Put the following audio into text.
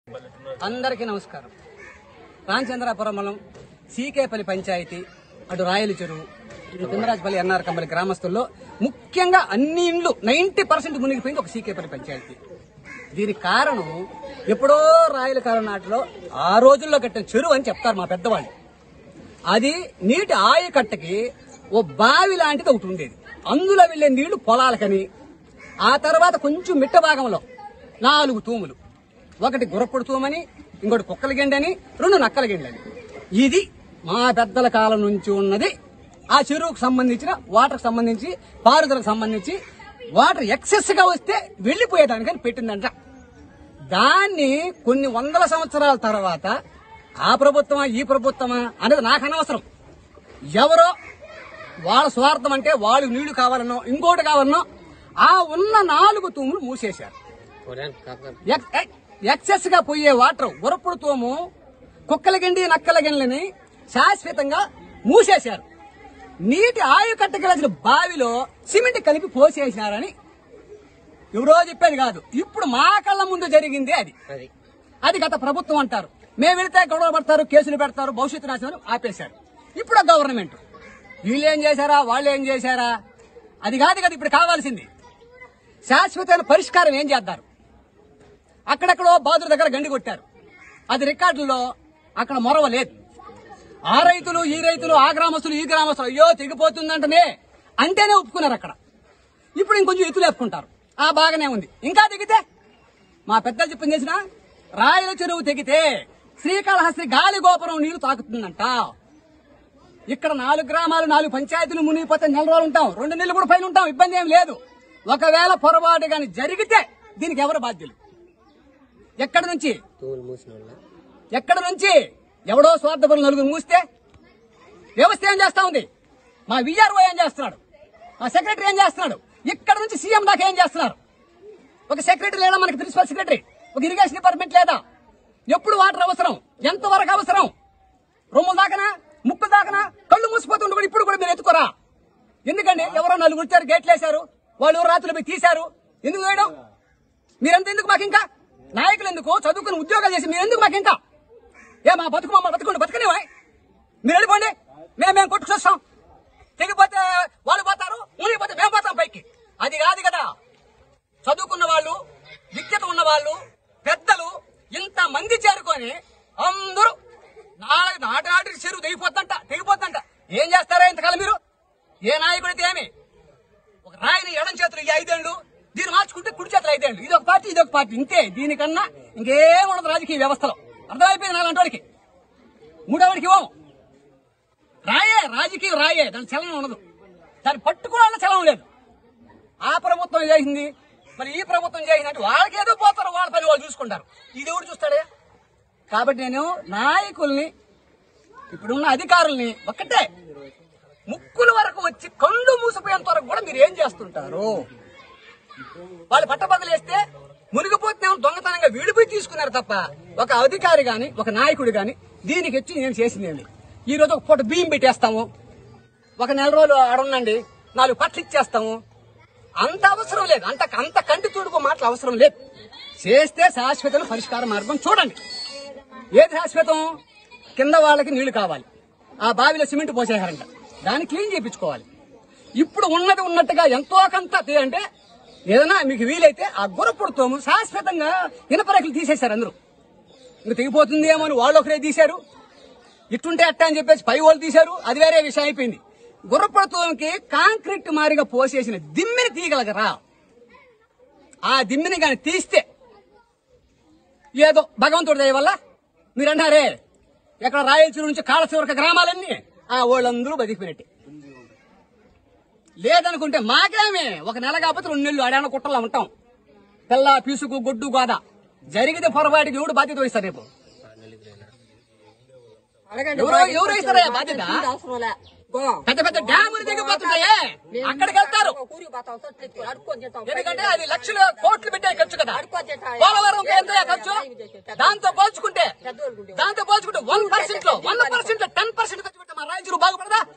అందరికీ నమస్కారం రామచంద్రాపురం మండలం సీకేపల్లి పంచాయతీ అటు రాయల చెరువు ఇటు తిమ్మరాజపల్లి ఎన్ఆర్ కంపల్లి గ్రామస్తుల్లో ముఖ్యంగా అన్ని ఇండ్లు నైన్టీ పర్సెంట్ మునిగిపోయింది ఒక సీకేపల్లి పంచాయతీ దీనికి కారణం ఎప్పుడో రాయల కాలం నాటిలో ఆ రోజుల్లో కట్టిన చెరువు అని చెప్తారు మా పెద్దవాళ్ళు అది నీటి ఆయకట్టకి ఓ బావి లాంటిది ఒకటి ఉండేది అందులో వెళ్లే నీళ్లు పొలాలకని ఆ తర్వాత కొంచెం మిట్ట భాగంలో నాలుగు తూములు ఒకటి గుర్రపుడు తూమని ఇంకోటి కుక్కల గెండని రెండు నక్కల గెండని ఇది మా పెద్దల కాలం నుంచి ఉన్నది ఆ చెరువుకు సంబంధించిన వాటర్కి సంబంధించి పారుదలకు సంబంధించి వాటర్ ఎక్సెస్ గా వస్తే వెళ్లిపోయేదానికని పెట్టిందంట దాన్ని కొన్ని వందల సంవత్సరాల తర్వాత ఆ ప్రభుత్వమా ఈ ప్రభుత్వమా అనేది నాకు అనవసరం ఎవరో వాళ్ళ స్వార్థం అంటే వాళ్ళు నీళ్లు కావాలనో ఇంకోటి కావాలనో ఆ ఉన్న నాలుగు తూములు మూసేశారు ఎక్- ఎక్- ఎక్సెస్ గా పోయే వాటర్ గురపుడు తోము కుక్కల గిండి నక్కల గిండ్లని శాశ్వతంగా మూసేశారు నీటి ఆయు కట్టగలిసిన బావిలో సిమెంట్ కలిపి పోసేసినారని ఎవరో చెప్పేది కాదు ఇప్పుడు మా కళ్ళ ముందు జరిగింది అది అది గత ప్రభుత్వం అంటారు మేము వెళితే గొడవ పడతారు కేసులు పెడతారు భవిష్యత్తు నాశనం ఆపేశారు ఇప్పుడు గవర్నమెంట్ వీళ్ళు ఏం చేశారా వాళ్ళు ఏం చేశారా అది కాదు కదా ఇప్పుడు కావాల్సింది శాశ్వతమైన పరిష్కారం ఏం చేద్దారు అక్కడెక్కడో బాదుల దగ్గర గండి కొట్టారు అది రికార్డుల్లో అక్కడ మొరవ లేదు ఆ రైతులు ఈ రైతులు ఆ గ్రామస్తులు ఈ గ్రామస్తులు అయ్యో తెగిపోతుందంటనే అంటేనే ఒప్పుకున్నారు అక్కడ ఇప్పుడు ఇంకొంచెం ఎత్తులు వేసుకుంటారు ఆ బాగానే ఉంది ఇంకా తెగితే మా పెద్దలు చెప్పింది చేసిన రాయల చెరువు తెగితే శ్రీకాళహస్తి గాలి గోపురం నీళ్లు తాకుతుందంట ఇక్కడ నాలుగు గ్రామాలు నాలుగు పంచాయతీలు మునిగిపోతే నెల రోజులు ఉంటాం రెండు నెలలు కూడా పైన ఉంటాం ఇబ్బంది ఏం లేదు ఒకవేళ పొరపాటు గాని జరిగితే దీనికి ఎవరు బాధ్యులు ఎక్కడి నుంచి ఎక్కడి నుంచి ఎవడో స్వార్థపరులు నలుగురు మూస్తే వ్యవస్థ ఏం చేస్తా ఉంది మా విఆర్ఓ ఏం చేస్తున్నాడు మా సెక్రటరీ ఏం చేస్తున్నాడు ఇక్కడ నుంచి సీఎం దాకా ఏం చేస్తున్నారు ఒక సెక్రటరీ లేదా మనకి ప్రిన్సిపల్ సెక్రటరీ ఒక ఇరిగేషన్ డిపార్ట్మెంట్ లేదా ఎప్పుడు వాటర్ అవసరం ఎంత వరకు అవసరం రొమ్ముల దాకనా ముక్కు దాకనా కళ్ళు మూసిపోతుండే కూడా ఇప్పుడు కూడా మీరు ఎత్తుకోరా ఎందుకండి ఎవరో నలుగురు వచ్చారు గేట్లు వేశారు వాళ్ళు రాత్రులు పోయి తీశారు ఎందుకు వేయడం మీరంతా ఎందుకు మాకు ఇంకా నాయకులు ఎందుకు చదువుకుని ఉద్యోగాలు చేసి మీరు ఎందుకు మాకు ఇంకా ఏ మా బతుకు మమ్మల్ని బతుకుండి బతకనివా మీరు వెళ్ళిపోండి మేము మేము కొట్టుకు చూస్తాం తెగిపోతే వాళ్ళు పోతారు ఊరిపోతే మేము పోతాం పైకి అది కాదు కదా చదువుకున్న వాళ్ళు విద్యత ఉన్న వాళ్ళు పెద్దలు ఇంత మంది చేరుకొని అందరూ నాలుగు నాటి నాటి చెరువు తెగిపోద్దంట తెగిపోద్దంట ఏం చేస్తారా ఇంతకాలం మీరు ఏ నాయకుడితే ఏమి ఒక రాయిని ఎడం చేతులు ఈ ఐదేళ్లు దీన్ని మార్చుకుంటే కుడి చేతులు ఐదేళ్లు ఇది ఒక పార్టీ ఇది ఒక పార్టీ ఇంతే దీనికన్నా ఇంకేం ఉండదు రాజకీయ వ్యవస్థలో అర్థమైపోయింది నాలుగు వాడికి మూడోవాడికి ఇవ్వము రాయే రాజకీయం రాయే దాని చలనం ఉండదు దాన్ని పట్టుకోవాలన్న చలనం లేదు ఆ ప్రభుత్వం చేసింది మరి ఈ ప్రభుత్వం చేసిందంటే వాళ్ళకి ఏదో పోతారు వాళ్ళ పని వాళ్ళు చూసుకుంటారు ఇది ఎవడు చూస్తాడే కాబట్టి నేను నాయకుల్ని ఇప్పుడున్న అధికారుల్ని ఒక్కటే ముక్కుల వరకు వచ్చి కళ్ళు మూసిపోయేంత వరకు కూడా మీరు ఏం చేస్తుంటారు వాళ్ళు పట్టబద్దలేస్తే మునిగిపోతే దొంగతనంగా విడిపోయి తీసుకున్నారు తప్ప ఒక అధికారి గాని ఒక నాయకుడు గాని దీనికి వచ్చి నేను చేసింది ఈ రోజు ఒక పూట బియ్యం పెట్టేస్తాము ఒక నెల రోజులు ఆడుండండి నాలుగు పట్లు ఇచ్చేస్తాము అంత అవసరం లేదు అంత అంత కంటి తూడుకో మాటలు అవసరం లేదు చేస్తే శాశ్వత పరిష్కార మార్గం చూడండి ఏది శాశ్వతం కింద వాళ్ళకి నీళ్లు కావాలి ఆ బావిలో సిమెంట్ పోసేశారంట దాన్ని క్లీన్ చేయించుకోవాలి ఇప్పుడు ఉన్నది ఉన్నట్టుగా ఎంతో కొంత తీ- అంటే ఏదైనా మీకు వీలైతే ఆ గురపుడుతోము శాశ్వతంగా ఇనపరేకులు తీసేశారు అందరూ ఇంక తెగిపోతుంది ఏమో అని వాళ్ళు ఒకరే తీశారు ఇట్టుంటే అట్ట అని చెప్పేసి పై వాళ్ళు తీశారు అది వేరే విషయం అయిపోయింది గుర్రపడుతోకి కాంక్రీట్ మారిగా పోసేసిన దిమ్మిని తీయగలగరా ఆ దిమ్మిని గాని తీస్తే ఏదో భగవంతుడి దయ వల్ల మీరు అన్నారే ఎక్కడ రాయలసీమ నుంచి కాళశివరక గ్రామాలన్నీ ఆ వాళ్ళందరూ బతికిపోయినట్టే లేదనుకుంటే మాకేమే ఒక నెల కాకపోతే రెండు నెలలు అడాన కుట్టలో ఉంటాం పిల్ల పీసుకు గొడ్డు గోద జరిగితే పొరపాటుకి ఎవడు బాధ్యత వహిస్తారు రేపు ఎవరో ఎవరు ఇస్తారా బాధ్యత పెద్ద పెద్ద డ్యాములు దిగిపోతున్నాయే అక్కడికి వెళ్తారు ఎందుకంటే అది లక్షల కోట్లు పెట్టే ఖర్చు కదా పోలవరం ఎంత ఖర్చు దాంతో పోల్చుకుంటే దాంతో పోల్చుకుంటే వన్ పర్సెంట్ లో వన్ పర్సెంట్ లో టెన్ పర్సెంట్ ఖర్చు పెడితే మా రాయచూరు బాగుపడదా